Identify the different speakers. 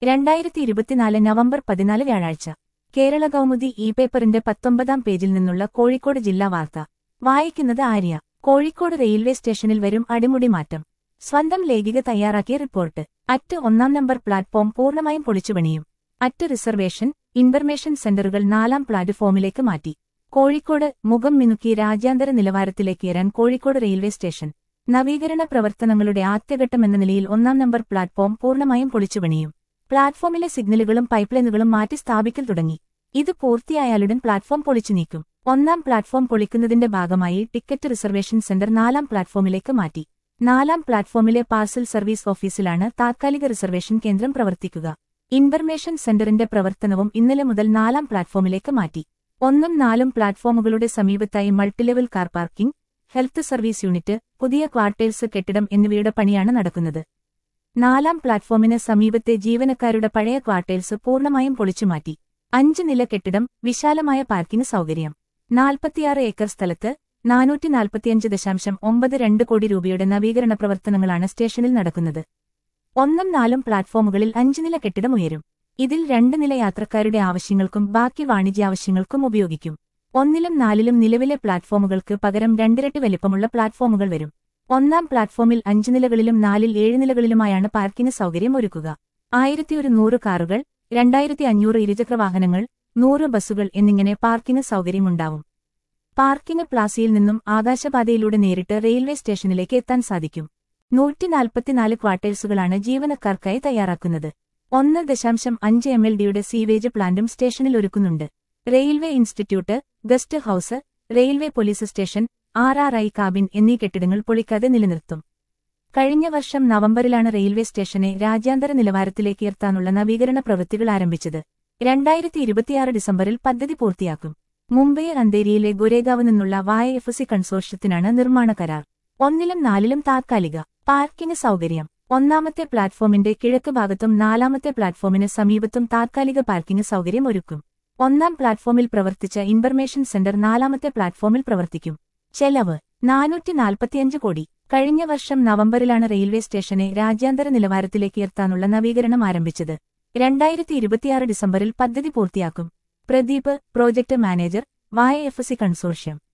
Speaker 1: രണ്ടായിരത്തി ഇരുപത്തിനാല് നവംബർ പതിനാല് വ്യാഴാഴ്ച കേരള കൗമുദി ഇ പേപ്പറിന്റെ പത്തൊമ്പതാം പേജിൽ നിന്നുള്ള കോഴിക്കോട് ജില്ലാ വാർത്ത വായിക്കുന്നത് ആര്യ കോഴിക്കോട് റെയിൽവേ സ്റ്റേഷനിൽ വരും അടിമുടി മാറ്റം സ്വന്തം ലേഖിക തയ്യാറാക്കിയ റിപ്പോർട്ട് അറ്റ് ഒന്നാം നമ്പർ പ്ലാറ്റ്ഫോം പൂർണ്ണമായും പൊളിച്ചുപണിയും അറ്റ് റിസർവേഷൻ ഇൻഫർമേഷൻ സെന്ററുകൾ നാലാം പ്ലാറ്റ്ഫോമിലേക്ക് മാറ്റി കോഴിക്കോട് മുഖം മിനുക്കി രാജ്യാന്തര നിലവാരത്തിലേക്ക് എറാൻ കോഴിക്കോട് റെയിൽവേ സ്റ്റേഷൻ നവീകരണ പ്രവർത്തനങ്ങളുടെ ആദ്യഘട്ടമെന്ന നിലയിൽ ഒന്നാം നമ്പർ പ്ലാറ്റ്ഫോം പൂർണ്ണമായും പൊളിച്ചുപണിയും പ്ലാറ്റ്ഫോമിലെ സിഗ്നലുകളും പൈപ്പ്ലൈനുകളും മാറ്റി സ്ഥാപിക്കൽ തുടങ്ങി ഇത് പൂർത്തിയായാലുടൻ പ്ലാറ്റ്ഫോം പൊളിച്ചു നീക്കും ഒന്നാം പ്ലാറ്റ്ഫോം പൊളിക്കുന്നതിന്റെ ഭാഗമായി ടിക്കറ്റ് റിസർവേഷൻ സെന്റർ നാലാം പ്ലാറ്റ്ഫോമിലേക്ക് മാറ്റി നാലാം പ്ലാറ്റ്ഫോമിലെ പാർസൽ സർവീസ് ഓഫീസിലാണ് താത്കാലിക റിസർവേഷൻ കേന്ദ്രം പ്രവർത്തിക്കുക ഇൻഫർമേഷൻ സെന്ററിന്റെ പ്രവർത്തനവും ഇന്നലെ മുതൽ നാലാം പ്ലാറ്റ്ഫോമിലേക്ക് മാറ്റി ഒന്നും നാലും പ്ലാറ്റ്ഫോമുകളുടെ സമീപത്തായി multilevel car parking health service unit പുതിയ ക്വാർട്ടേഴ്സ് കെട്ടിടം എന്നിവയുടെ പണിയാണ് നടക്കുന്നത് നാലാം പ്ലാറ്റ്ഫോമിന് സമീപത്തെ ജീവനക്കാരുടെ പഴയ ക്വാർട്ടേഴ്സ് പൂർണ്ണമായും പൊളിച്ചുമാറ്റി അഞ്ച് നില കെട്ടിടം വിശാലമായ പാർക്കിംഗ് സൗകര്യം നാൽപ്പത്തിയാറ് ഏക്കർ സ്ഥലത്ത് നാനൂറ്റി നാൽപ്പത്തിയഞ്ച് ദശാംശം ഒമ്പത് രണ്ട് കോടി രൂപയുടെ നവീകരണ പ്രവർത്തനങ്ങളാണ് സ്റ്റേഷനിൽ നടക്കുന്നത് ഒന്നും നാലും പ്ലാറ്റ്ഫോമുകളിൽ അഞ്ച് നില കെട്ടിടം ഉയരും ഇതിൽ രണ്ട് നില യാത്രക്കാരുടെ ആവശ്യങ്ങൾക്കും ബാക്കി വാണിജ്യാവശ്യങ്ങൾക്കും ഉപയോഗിക്കും ഒന്നിലും നാലിലും നിലവിലെ പ്ലാറ്റ്ഫോമുകൾക്ക് പകരം രണ്ടിരട്ടി വലിപ്പമുള്ള പ്ലാറ്റ്ഫോമുകൾ വരും ഒന്നാം പ്ലാറ്റ്ഫോമിൽ അഞ്ച് നിലകളിലും നാലിൽ ഏഴ് നിലകളിലുമായാണ് പാർക്കിംഗ് സൗകര്യം ഒരുക്കുക ആയിരത്തിയൊരു നൂറ് കാറുകൾ രണ്ടായിരത്തി അഞ്ഞൂറ് ഇരുചക്രവാഹനങ്ങൾ നൂറ് ബസ്സുകൾ എന്നിങ്ങനെ പാർക്കിംഗ് സൗകര്യമുണ്ടാവും പാർക്കിംഗ് പ്ലാസയിൽ നിന്നും ആകാശപാതയിലൂടെ നേരിട്ട് റെയിൽവേ സ്റ്റേഷനിലേക്ക് എത്താൻ സാധിക്കും നൂറ്റി നാൽപ്പത്തിനാല് ക്വാർട്ടേഴ്സുകളാണ് ജീവനക്കാർക്കായി തയ്യാറാക്കുന്നത് ഒന്ന് ദശാംശം അഞ്ച് എം എൽ ഡിയുടെ സീവേജ് പ്ലാന്റും സ്റ്റേഷനിൽ ഒരുക്കുന്നുണ്ട് railway institute guest house railway police station R R I cabin എന്നീ കെട്ടിടങ്ങൾ പൊളിക്കാതെ നിലനിർത്തും കഴിഞ്ഞ വർഷം നവംബറിലാണ് റെയിൽവേ സ്റ്റേഷനെ രാജ്യാന്തര നിലവാരത്തിലേക്ക് ഉയർത്താനുള്ള നവീകരണ പ്രവൃത്തികൾ ആരംഭിച്ചത് രണ്ടായിരത്തി ഇരുപത്തിയാറ് ഡിസംബറിൽ പദ്ധതി പൂർത്തിയാക്കും മുംബൈ അന്തേരിയിലെ ഗുരേഗാവ് നിന്നുള്ള വായ എഫ് സി കൺസോർഷ്യത്തിനാണ് നിർമ്മാണ കരാർ ഒന്നിലും നാലിലും താത്കാലിക പാർക്കിംഗ് സൗകര്യം ഒന്നാമത്തെ പ്ലാറ്റ്ഫോമിന്റെ കിഴക്ക് ഭാഗത്തും നാലാമത്തെ പ്ലാറ്റ്ഫോമിന് സമീപത്തും താത്കാലിക പാർക്കിംഗ് സൗകര്യം ഒരുക്കും ഒന്നാം പ്ലാറ്റ്ഫോമിൽ പ്രവർത്തിച്ച ഇൻഫർമേഷൻ സെന്റർ നാലാമത്തെ പ്ലാറ്റ്ഫോമിൽ പ്രവർത്തിക്കും ചെലവ് നാനൂറ്റി നാൽപ്പത്തിയഞ്ച് കോടി കഴിഞ്ഞ വർഷം നവംബറിലാണ് റെയിൽവേ സ്റ്റേഷനെ രാജ്യാന്തര നിലവാരത്തിലേക്ക് ഉയർത്താനുള്ള നവീകരണം ആരംഭിച്ചത് രണ്ടായിരത്തി ഇരുപത്തിയാറ് ഡിസംബറിൽ പദ്ധതി പൂർത്തിയാക്കും പ്രദീപ് പ്രോജക്ട് മാനേജർ വായ എഫ് സി കൺസോർഷ്യം